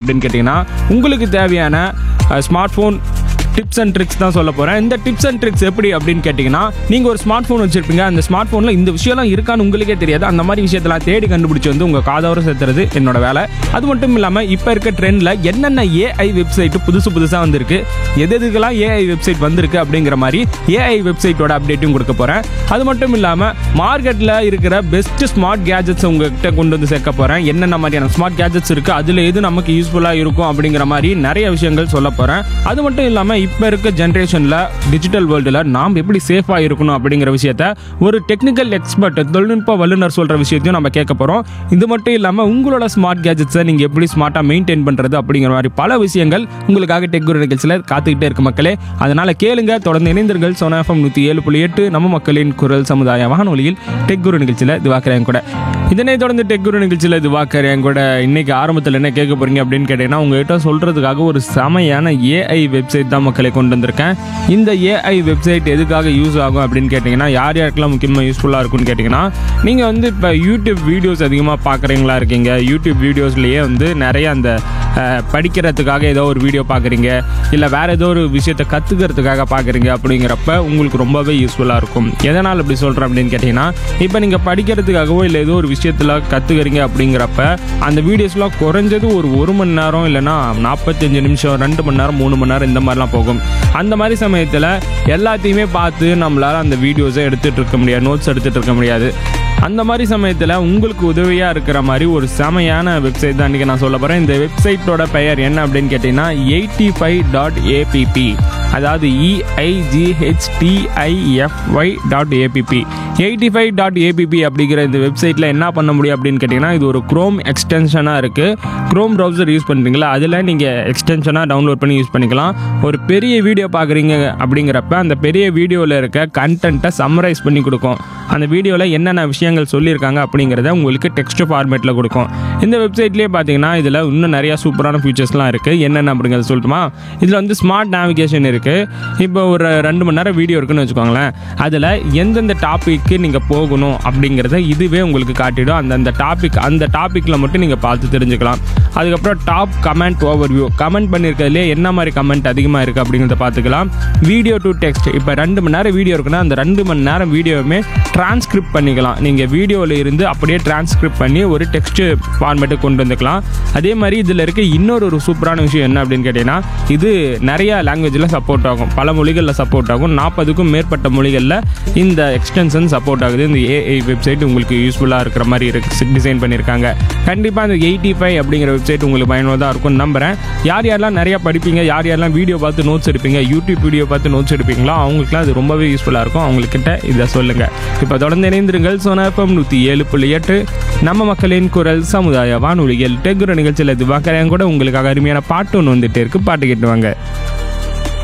அப்படின்னு கேட்டிங்கன்னா உங்களுக்கு தேவையான smart phone tips and tricks தான் சொல்ல போகிறேன் இந்த டிப்ஸ் அண்ட் ட்ரிக்ஸ் எப்படி அப்படின்னு கேட்டிங்கன்னா நீங்கள் ஒரு ஸ்மார்ட் ஃபோன் வச்சுருப்பீங்க அந்த ஸ்மார்ட் ஃபோனில் இந்த விஷயம்லாம் இருக்கான்னு உங்களுக்கே தெரியாது அந்த மாதிரி விஷயத்தெல்லாம் தேடி கண்டுபிடிச்சி வந்து உங்கள் காதோர சேர்த்துறது என்னோட வேலை அது மட்டும் இல்லாமல் இப்போ இருக்க ட்ரெண்டில் என்னென்ன ஏஐ வெப்சைட் புதுசு புதுசாக வந்திருக்கு எது எதுக்கெல்லாம் ஏஐ வெப்சைட் வந்திருக்கு அப்படிங்கிற மாதிரி ஏஐ வெப்சைட்டோட அப்டேட்டும் கொடுக்க போகிறேன் அது மட்டும் இல்லாமல் மார்க்கெட்டில் இருக்கிற பெஸ்ட் ஸ்மார்ட் கேஜெட்ஸ் உங்ககிட்ட கொண்டு வந்து சேர்க்க போகிறேன் என்னென்ன மாதிரியான ஸ்மார்ட் கேஜெட்ஸ் இருக்குது அதில் எது நமக்கு யூஸ்ஃபுல்லாக இருக்கும் அப்படிங்கிற மாதிரி நிறைய விஷயங்கள் சொல்ல போகிறேன் அது மட்டும் இல்லாமல் இப்போ இருக்க ஜென்ரேஷனில் டிஜிட்டல் வேர்ல்டில் நாம் எப்படி சேஃபாக இருக்கணும் அப்படிங்கிற விஷயத்த ஒரு டெக்னிக்கல் எக்ஸ்பர்ட் தொழில்நுட்ப வல்லுநர் சொல்கிற விஷயத்தையும் நம்ம கேட்க போகிறோம் இது மட்டும் இல்லாமல் உங்களோட ஸ்மார்ட் கேஜெட்ஸை நீங்கள் எப்படி ஸ்மார்ட்டாக மெயின்டைன் பண்ணுறது அப்படிங்கிற மாதிரி பல விஷயங்கள் உங்களுக்காக டெக் குரு நிகழ்ச்சியில் காத்துக்கிட்டே இருக்கு மக்களே அதனால் கேளுங்க தொடர்ந்து இணைந்தீர்கள் சோனா எஃப்எம் நூற்றி ஏழு புள்ளி எட்டு நம்ம மக்களின் குரல் சமுதாய வானொலியில் டெக் குரு நிகழ்ச்சியில் திவாக்கரேன் கூட இதனை தொடர்ந்து டெக் குரு நிகழ்ச்சியில் திவாக்கரேன் கூட இன்னைக்கு ஆரம்பத்தில் என்ன கேட்க போறீங்க அப்படின்னு கேட்டீங்கன்னா உங்ககிட்ட சொல்றதுக்காக ஒரு செமையான ஏஐ வெப்சைட் தான் மக்களை கொண்டு வந்திருக்கேன் இந்த ஏஐ வெப்சைட் எதுக்காக யூஸ் ஆகும் அப்படின்னு கேட்டிங்கன்னா யார் யாருக்கெல்லாம் முக்கியமாக யூஸ்ஃபுல்லாக இருக்கும்னு கேட்டிங்கன்னா நீங்கள் வந்து இப்போ யூடியூப் வீடியோஸ் அதிகமாக பார்க்குறீங்களா இருக்கீங்க யூடியூப் வீடியோஸ்லேயே வந்து நிறைய அந்த அஹ், படிக்கிறதுக்காக ஏதோ ஒரு வீடியோ பார்க்குறீங்க இல்லை வேறு ஏதோ ஒரு விஷயத்தை கற்றுக்கிறதுக்காக பார்க்குறீங்க அப்படிங்கிறப்ப உங்களுக்கு ரொம்பவே யூஸ்ஃபுல்லாக இருக்கும் எதனால் இப்படி சொல்கிறேன் அப்படின்னு கேட்டிங்கன்னா இப்போ நீங்கள் படிக்கிறதுக்காகவோ இல்லை ஏதோ ஒரு விஷயத்தில் கற்றுக்கிறீங்க அப்படிங்கிறப்ப அந்த வீடியோஸ்லாம் குறைஞ்சது ஒரு ஒரு மணி நேரம் இல்லைன்னா நாற்பத்தஞ்சு நிமிஷம் ரெண்டு மணி நேரம் மூணு மணி நேரம் இந்த மாதிரிலாம் போகும் அந்த மாதிரி சமயத்தில் எல்லாத்தையுமே பார்த்து நம்மளால் அந்த வீடியோஸை எடுத்துகிட்டு இருக்க முடியாது நோட்ஸ் எடுத்துகிட்டு இருக்க முடியாது அந்த மாதிரி சமயத்தில் உங்களுக்கு உதவியாக இருக்கிற மாதிரி ஒரு செமையான வெப்சைட் தான் இன்றைக்கி நான் சொல்ல போகிறேன் இந்த வெப்சைட்டோட பெயர் என்ன அப்படின்னு கேட்டிங்கன்னா எயிட்டி ஃபைவ் டாட் ஏபிபி அதாவது EIGHTIFY dot app eighty five dot app அப்படிங்கிற இந்த வெப்சைட்டில் என்ன பண்ண முடியும் அப்படின்னு கேட்டிங்கன்னா இது ஒரு க்ரோம் எக்ஸ்டென்ஷனாக இருக்குது க்ரோம் ப்ரௌசர் யூஸ் பண்ணுறீங்களா அதில் நீங்கள் எக்ஸ்டென்ஷனாக டவுன்லோட் பண்ணி யூஸ் பண்ணிக்கலாம் ஒரு பெரிய வீடியோ பார்க்குறீங்க அப்படிங்கிறப்ப அந்த பெரிய வீடியோவில் இருக்க கண்டென்ட்டை சம்மரைஸ் பண்ணி கொடுக்கும் அந்த வீடியோவில் என்னென்ன விஷயங்கள் சொல்லியிருக்காங்க அப்படிங்கிறத உங்களுக்கு டெக்ஸ்ட் ஃபார்மேட்டில் கொடுக்கும் இந்த வெப்சைட்லேயே பார்த்தீங்கன்னா இதில் இன்னும் நிறையா சூப்பரான ஃபீச்சர்ஸ்லாம் இருக்குது என்னென்ன அப்படிங்கிறத சொல்லட்டுமா இதில் வந்து ஸ்மார்ட் நேவிகேஷன் இருக்குது இப்போ ஒரு ரெண்டு மணி நேரம் வீடியோ இருக்குன்னு வச்சுக்கோங்களேன் அதில் எந்தெந்த டாப்பிக்கு நீங்கள் போகணும் அப்படிங்கிறத இதுவே உங்களுக்கு காட்டிடும் அந்தந்த டாபிக் அந்த டாப்பிக்கில் மட்டும் நீங்கள் பார்த்து தெரிஞ்சுக்கலாம் அதுக்கப்புறம் டாப் கமெண்ட் ஓவர்வியூ கமெண்ட் பண்ணியிருக்கிறதுலே என்ன மாதிரி கமெண்ட் அதிகமாக இருக்குது அப்படிங்கிறத பார்த்துக்கலாம் வீடியோ டு டெக்ஸ்ட் இப்போ ரெண்டு மணி நேரம் வீடியோ இருக்குன்னா அந்த ரெண்டு மணி நேரம் வீடியோவுமே டிரான்ஸ்கிரிப்ட் பண்ணிக்கலாம் நீங்கள் வீடியோவில் இருந்து அப்படியே டிரான்ஸ்கிரிப்ட் பண்ணி ஒரு டெக்ஸ்ட் ஃபார்மேட்டுக்கு கொண்டு வந்துக்கலாம் அதே மாதிரி இதில் இருக்க இன்னொரு ஒரு சூப்பரான விஷயம் என்ன அப்படின்னு கேட்டிங்கன்னா இது நிறைய லாங்குவேஜில் சப்போர்ட் ஆகும் பல மொழிகளில் சப்போர்ட் ஆகும் நாற்பதுக்கும் மேற்பட்ட மொழிகளில் இந்த எக்ஸ்டென்ஷன் சப்போர்ட் ஆகுது இந்த ஏஐ வெப்சைட் உங்களுக்கு யூஸ்ஃபுல்லாக இருக்கிற மாதிரி இருக்கு டிசைன் பண்ணியிருக்காங்க கண்டிப்பாக இந்த எயிட்டி ஃபைவ் அப்படிங்கிற வெப்சைட் உங்களுக்கு பயனுள்ளதாக இருக்கும்னு நம்புகிறேன் யார் யாரெல்லாம் நிறைய படிப்பீங்க யார் யாரெல்லாம் வீடியோ பார்த்து நோட்ஸ் எடுப்பீங்க யூடியூப் வீடியோ பார்த்து நோட்ஸ் எடுப்பீங்களோ அவங்களுக்குலாம் அது ரொம்பவே யூஸ்ஃபுல்லாக இருக்கும் அவங்கக்கிட்ட இதை சொல்லுங்கள் இப்போ தொடர்ந்து இணைந்திருங்கள் சோனா எஃப்எம் நூற்றி ஏழு புள்ளி எட்டு நம்ம மக்களின் குரல் சமுதாய வானொலிகள் டெக்குர நிகழ்ச்சியில் இது பார்க்குறேன் கூட உங்களுக்காக அருமையான பாட்டு ஒன்று வந்துட்டே இருக்கு பாட்டு கேட்டுவாங்க